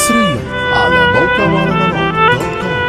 حصريا على موقع مهرجانات دوت كوم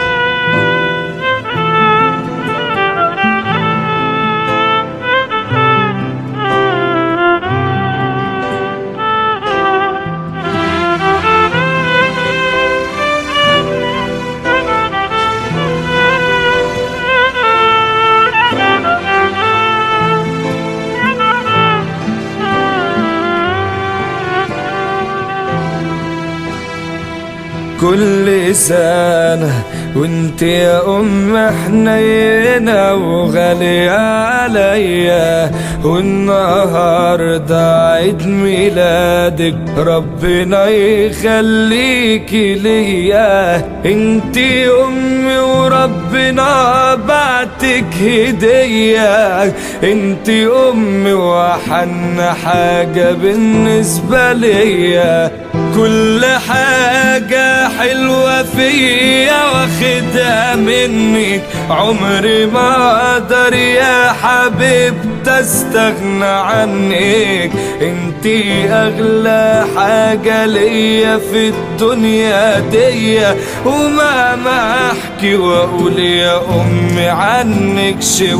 كل سنة وانت يا ام حنينة وغالية عليا والنهاردة عيد ميلادك ربنا يخليكي ليا انت امي وربنا بعتك هدية انت امي وحن حاجة بالنسبة ليا كل حاجة حلوة فيا واخدها منك عمري ما اقدر يا حبيبتي استغنى عنك انتي اغلى حاجة ليا في الدنيا دي وما ما احكي واقول يا امي عنك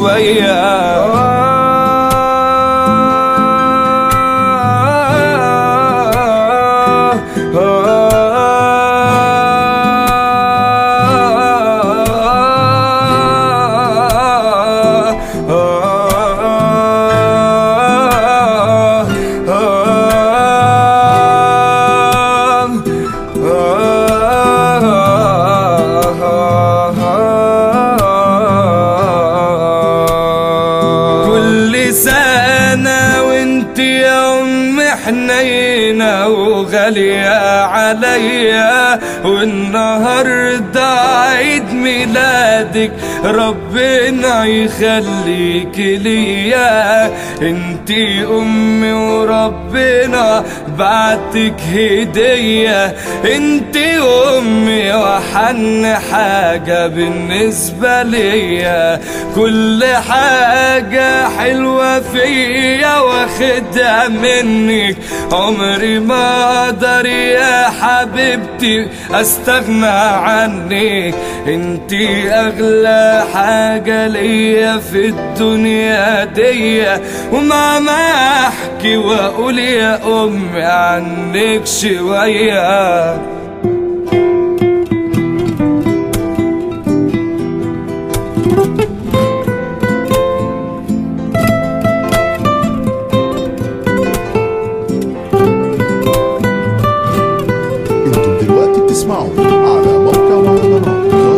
شوية كل سنة وانت يا ام حنينة وغالية عليا والنهاردة عيد ميلادك ربنا يخليك ليا انتي امي وربنا بعتك هدية انتي امي وحن حاجة بالنسبة ليا كل حاجة حلوة فيا واخدها منك عمري ما اقدر يا حبيبتي استغنى عنك انتي اغلى حاجة ليا في الدنيا دي وما ما احكي واقول يا امي عنك شويه انتم دلوقتي بتسمعوا على موقع مهرجانات دوت